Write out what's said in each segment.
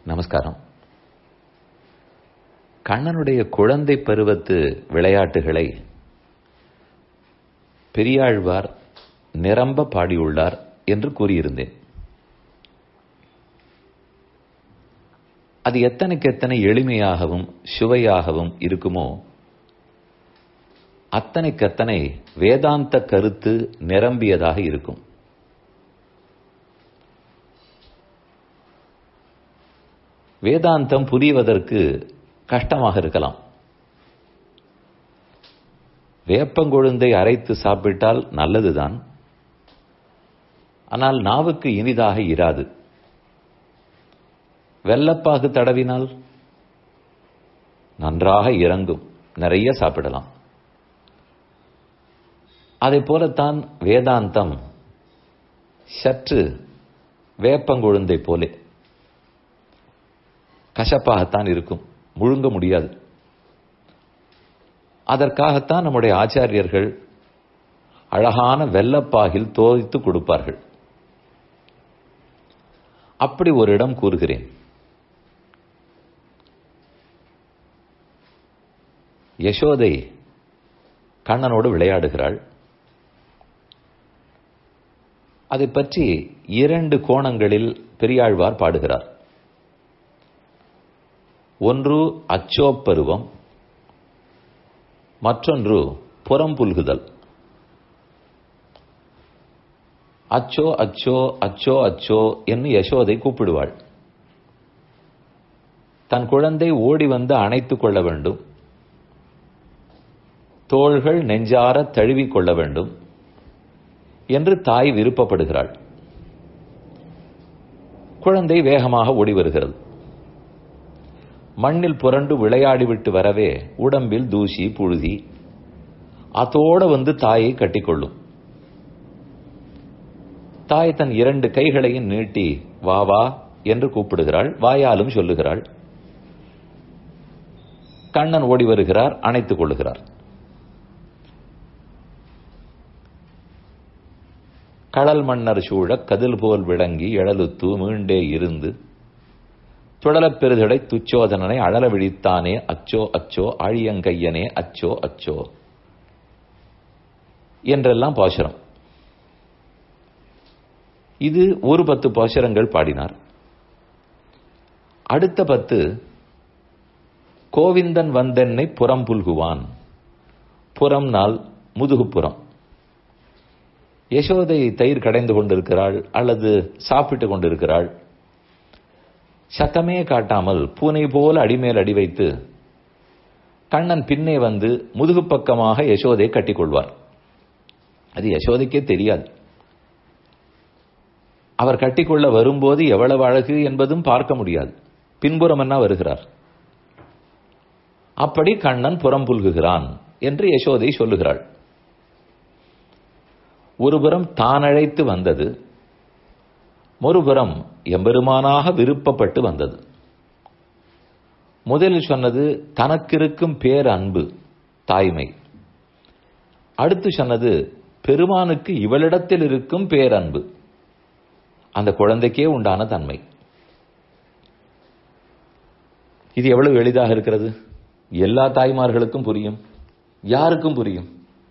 நமஸ்காரம் கண்ணனுடைய குழந்தை பருவத்து விளையாட்டுகளை பெரியாழ்வார் நிரம்ப பாடியுள்ளார் என்று கூறியிருந்தேன் அது எத்தனைக்கு எத்தனை எளிமையாகவும் சுவையாகவும் இருக்குமோ அத்தனைக்கத்தனை வேதாந்த கருத்து நிரம்பியதாக இருக்கும் வேதாந்தம் புரிவதற்கு கஷ்டமாக இருக்கலாம் வேப்பங்கொழுந்தை அரைத்து சாப்பிட்டால் நல்லதுதான் ஆனால் நாவுக்கு இனிதாக இராது வெள்ளப்பாகு தடவினால் நன்றாக இறங்கும் நிறைய சாப்பிடலாம் அதை போலத்தான் வேதாந்தம் சற்று வேப்பங்கொழுந்தை போலே கசப்பாகத்தான் இருக்கும் முழுங்க முடியாது அதற்காகத்தான் நம்முடைய ஆச்சாரியர்கள் அழகான வெள்ளப்பாகில் தோய்த்து கொடுப்பார்கள் அப்படி ஒரு இடம் கூறுகிறேன் யசோதை கண்ணனோடு விளையாடுகிறாள் அதை பற்றி இரண்டு கோணங்களில் பெரியாழ்வார் பாடுகிறார் ஒன்று அச்சோப்பருவம் மற்றொன்று புறம்புல்குதல் அச்சோ அச்சோ அச்சோ அச்சோ என்று யசோதை கூப்பிடுவாள் தன் குழந்தை ஓடி வந்து அணைத்துக் கொள்ள வேண்டும் தோள்கள் நெஞ்சார தழுவிக் கொள்ள வேண்டும் என்று தாய் விருப்பப்படுகிறாள் குழந்தை வேகமாக ஓடி வருகிறது மண்ணில் புரண்டு விளையாடிவிட்டு வரவே உடம்பில் தூசி புழுதி அதோட வந்து தாயை கட்டிக்கொள்ளும் தாய் தன் இரண்டு கைகளையும் நீட்டி வா வா என்று கூப்பிடுகிறாள் வாயாலும் சொல்லுகிறாள் கண்ணன் ஓடி வருகிறார் அணைத்துக் கொள்ளுகிறார் கடல் மன்னர் சூழ கதில் போல் விளங்கி எழலுத்து மீண்டே இருந்து சுழலப் பெருதடை துச்சோதனனை அழல விழித்தானே அச்சோ அச்சோ ஆழியங்கையனே அச்சோ அச்சோ என்றெல்லாம் பாசுரம் இது ஒரு பத்து பாசுரங்கள் பாடினார் அடுத்த பத்து கோவிந்தன் வந்தென்னை புறம் புல்குவான் புறம் நாள் முதுகுப்புறம் யசோதை தயிர் கடைந்து கொண்டிருக்கிறாள் அல்லது சாப்பிட்டு கொண்டிருக்கிறாள் சத்தமே காட்டாமல் பூனை போல அடிமேல் அடி வைத்து கண்ணன் பின்னே வந்து முதுகு பக்கமாக யசோதை கட்டிக்கொள்வார் அது யசோதைக்கே தெரியாது அவர் கட்டிக்கொள்ள வரும்போது எவ்வளவு அழகு என்பதும் பார்க்க முடியாது பின்புறம் என்ன வருகிறார் அப்படி கண்ணன் புறம் புல்குகிறான் என்று யசோதை சொல்லுகிறாள் ஒருபுறம் தான் அழைத்து வந்தது மறுபுறம் எம்பெருமானாக விருப்பப்பட்டு வந்தது முதலில் சொன்னது தனக்கிருக்கும் பேர் அன்பு தாய்மை அடுத்து சொன்னது பெருமானுக்கு இவளிடத்தில் இருக்கும் பேரன்பு அந்த குழந்தைக்கே உண்டான தன்மை இது எவ்வளவு எளிதாக இருக்கிறது எல்லா தாய்மார்களுக்கும் புரியும் யாருக்கும் புரியும்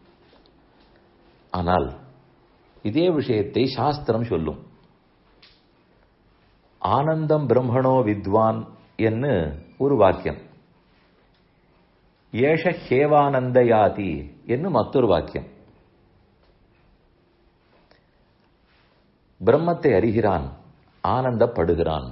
ஆனால் இதே விஷயத்தை சாஸ்திரம் சொல்லும் ஆனந்தம் பிரம்மணோ வித்வான் என்று ஒரு வாக்கியம் ஏஷ ஹேவானந்தயாதி என்று மற்றொரு வாக்கியம் பிரம்மத்தை அறிகிறான் ஆனந்தப்படுகிறான்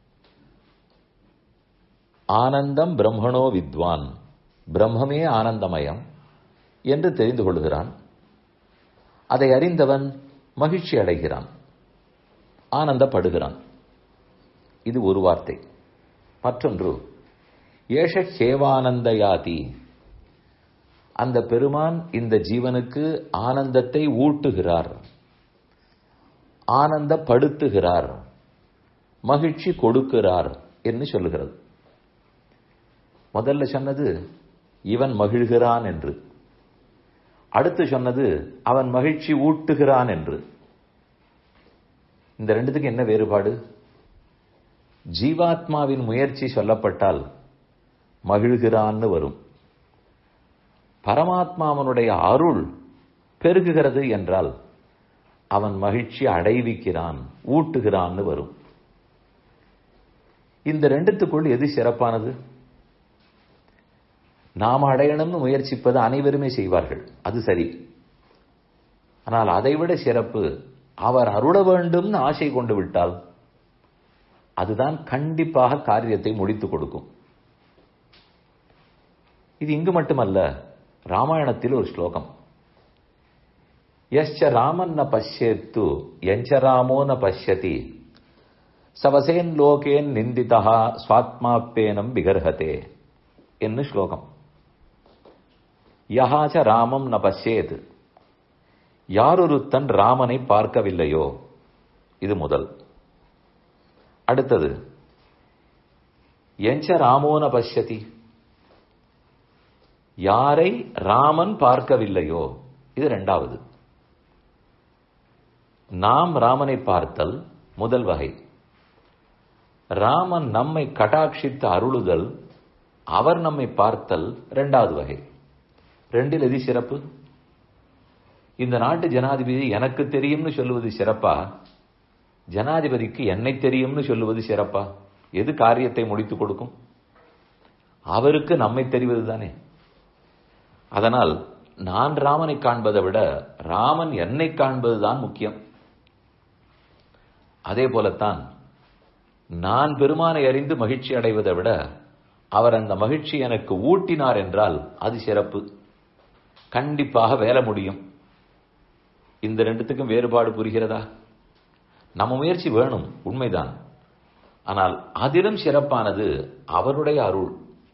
ஆனந்தம் பிரம்மணோ வித்வான் பிரம்மமே ஆனந்தமயம் என்று தெரிந்து கொள்கிறான் அதை அறிந்தவன் மகிழ்ச்சி அடைகிறான் ஆனந்தப்படுகிறான் இது ஒரு வார்த்தை மற்றொன்று ஏஷ சேவானந்தயாதி அந்த பெருமான் இந்த ஜீவனுக்கு ஆனந்தத்தை ஊட்டுகிறார் ஆனந்தப்படுத்துகிறார் மகிழ்ச்சி கொடுக்கிறார் என்று சொல்லுகிறது முதல்ல சொன்னது இவன் மகிழ்கிறான் என்று அடுத்து சொன்னது அவன் மகிழ்ச்சி ஊட்டுகிறான் என்று இந்த ரெண்டுத்துக்கு என்ன வேறுபாடு ஜீவாத்மாவின் முயற்சி சொல்லப்பட்டால் மகிழ்கிறான்னு வரும் பரமாத்மாவனுடைய அருள் பெருகுகிறது என்றால் அவன் மகிழ்ச்சி அடைவிக்கிறான் ஊட்டுகிறான்னு வரும் இந்த ரெண்டுத்துக்குள் எது சிறப்பானது நாம் அடையணும்னு முயற்சிப்பது அனைவருமே செய்வார்கள் அது சரி ஆனால் அதைவிட சிறப்பு அவர் அருள வேண்டும்னு ஆசை கொண்டு விட்டால் அதுதான் கண்டிப்பாக காரியத்தை முடித்துக் கொடுக்கும் இது இங்கு மட்டுமல்ல ராமாயணத்தில் ஒரு ஸ்லோகம் யச்ச ராமன் ந பஷ்யேத்து எஞ்ச ராமோ ந பஷ்யதி சவசேன் லோகேன் நிந்திதா சுவாத்மாப்பேனம் விகர்ஹதே என்று ஸ்லோகம் யஹாச்ச ராமம் ந பஷ்யேத் யாரொருத்தன் ராமனை பார்க்கவில்லையோ இது முதல் அடுத்தது எஞ்ச ராமோன பஷ்யதி யாரை ராமன் பார்க்கவில்லையோ இது இரண்டாவது நாம் ராமனை பார்த்தல் முதல் வகை ராமன் நம்மை கட்டாட்சித்து அருளுதல் அவர் நம்மை பார்த்தல் இரண்டாவது வகை ரெண்டில் எது சிறப்பு இந்த நாட்டு ஜனாதிபதி எனக்கு தெரியும்னு சொல்லுவது சிறப்பா ஜனாதிபதிக்கு என்னை தெரியும்னு சொல்லுவது சிறப்பா எது காரியத்தை முடித்துக் கொடுக்கும் அவருக்கு நம்மை தெரிவது தானே அதனால் நான் ராமனை காண்பதை விட ராமன் என்னை காண்பதுதான் முக்கியம் அதே போலத்தான் நான் பெருமானை அறிந்து மகிழ்ச்சி அடைவதை விட அவர் அந்த மகிழ்ச்சி எனக்கு ஊட்டினார் என்றால் அது சிறப்பு கண்டிப்பாக வேலை முடியும் இந்த ரெண்டுத்துக்கும் வேறுபாடு புரிகிறதா நம்ம முயற்சி வேணும் உண்மைதான் ஆனால் அதிலும் சிறப்பானது அவருடைய அருள்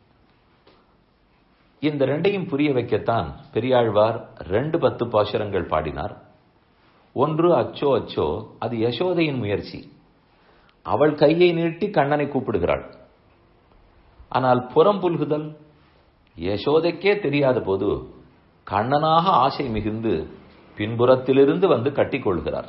இந்த ரெண்டையும் புரிய வைக்கத்தான் பெரியாழ்வார் ரெண்டு பத்து பாசுரங்கள் பாடினார் ஒன்று அச்சோ அச்சோ அது யசோதையின் முயற்சி அவள் கையை நீட்டி கண்ணனை கூப்பிடுகிறாள் ஆனால் புறம் புல்குதல் யசோதைக்கே தெரியாத போது கண்ணனாக ஆசை மிகுந்து பின்புறத்திலிருந்து வந்து கட்டிக்கொள்கிறார்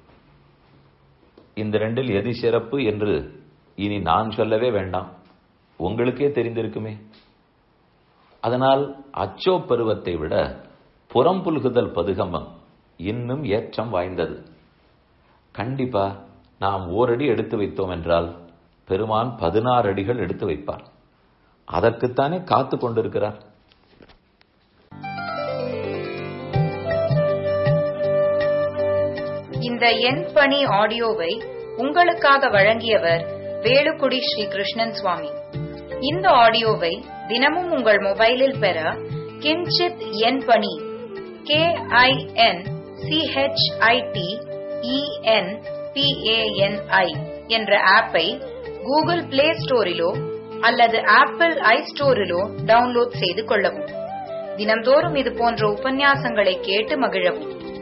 இந்த ரெண்டில் எது சிறப்பு என்று இனி நான் சொல்லவே வேண்டாம் உங்களுக்கே தெரிந்திருக்குமே அதனால் அச்சோ பருவத்தை விட புறம் புல்குதல் பதுகமம் இன்னும் ஏற்றம் வாய்ந்தது கண்டிப்பா நாம் ஓரடி எடுத்து வைத்தோம் என்றால் பெருமான் பதினாறு அடிகள் எடுத்து வைப்பார் அதற்குத்தானே காத்து கொண்டிருக்கிறார் இந்த எண் பணி ஆடியோவை உங்களுக்காக வழங்கியவர் வேலுக்குடி ஸ்ரீ கிருஷ்ணன் சுவாமி இந்த ஆடியோவை தினமும் உங்கள் மொபைலில் பெற கிஞ்சித் எண் பணி கே ஐ என் சிஹெச்ஐடி இஎன் பிஏஎன்ஐ என்ற ஆப்பை கூகுள் பிளே ஸ்டோரிலோ அல்லது ஆப்பிள் ஐ ஸ்டோரிலோ டவுன்லோட் செய்து கொள்ளவும் தினம்தோறும் இது போன்ற உபன்யாசங்களை கேட்டு மகிழவும்